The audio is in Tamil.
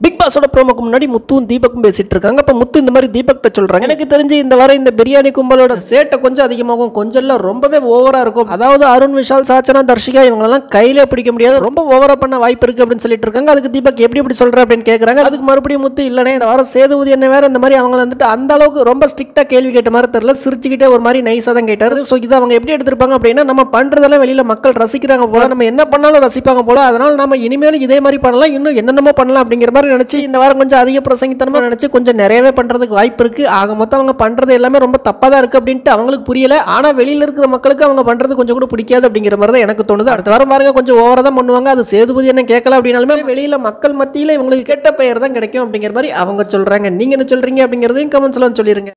பிக் பாஸோட ப்ரோமோக்கு முன்னாடி முத்துவும் தீபக்கும் பேசிட்டு இருக்காங்க அப்ப முத்து இந்த மாதிரி தீபக் சொல்றாங்க எனக்கு தெரிஞ்சு இந்த வாரம் இந்த பிரியாணி கும்பலோட சேட்டை கொஞ்சம் அதிகமாகும் கொஞ்சம் இல்ல ரொம்பவே ஓவரா இருக்கும் அதாவது அருண் விஷால் சாச்சனா தர்ஷிகா இவங்களெல்லாம் கையில பிடிக்க முடியாது ரொம்ப ஓவரா பண்ண வாய்ப்பு இருக்கு அப்படின்னு சொல்லிட்டு இருக்காங்க அதுக்கு தீபக் எப்படி இப்படி சொல்ற அப்படின்னு கேக்குறாங்க அதுக்கு மறுபடியும் முத்து இல்லனே இந்த வாரம் சேதுபதி என்ன வேற இந்த மாதிரி அவங்க வந்துட்டு அந்த அளவுக்கு ரொம்ப ஸ்ட்ரிக்டா கேள்வி கேட்ட மாதிரி தெரியல சிரிச்சுக்கிட்டே ஒரு மாதிரி நைஸா தான் கேட்டாரு ஸோ இதை அவங்க எப்படி எடுத்திருப்பாங்க அப்படின்னா நம்ம பண்றதெல்லாம் வெளியில மக்கள் ரசிக்கிறாங்க போல நம்ம என்ன பண்ணாலும் ரசிப்பாங்க போல அதனால நம்ம இனிமேலும் இதே மாதிரி பண்ணலாம் இன்னும் என்னென்னமோ பண்ணலாம் அப்படிங்கிற மாதிரி நினைச்சு இந்த வாரம் கொஞ்சம் அதிக பிரசங்கித்தனமா நினைச்சு கொஞ்சம் நிறையவே பண்றதுக்கு வாய்ப்பு இருக்கு ஆக மொத்தம் அவங்க பண்றது எல்லாமே ரொம்ப தப்பா தான் இருக்கு அப்படின்ட்டு அவங்களுக்கு புரியல ஆனா வெளியில இருக்கிற மக்களுக்கு அவங்க பண்றது கொஞ்சம் கூட பிடிக்காது அப்படிங்கிற மாதிரி தான் எனக்கு தோணுது அடுத்த வாரம் பாருங்க கொஞ்சம் ஓவரா தான் பண்ணுவாங்க அது சேதுபதி என்ன கேட்கல அப்படின்னாலுமே வெளியில மக்கள் மத்தியில இவங்களுக்கு கெட்ட பெயர் தான் கிடைக்கும் அப்படிங்கிற மாதிரி அவங்க சொல்றாங்க நீங்க என்ன சொல்றீங்க அப்படிங்கறதையும் கமெண்ட்ஸ்ல சொல்லிருங்க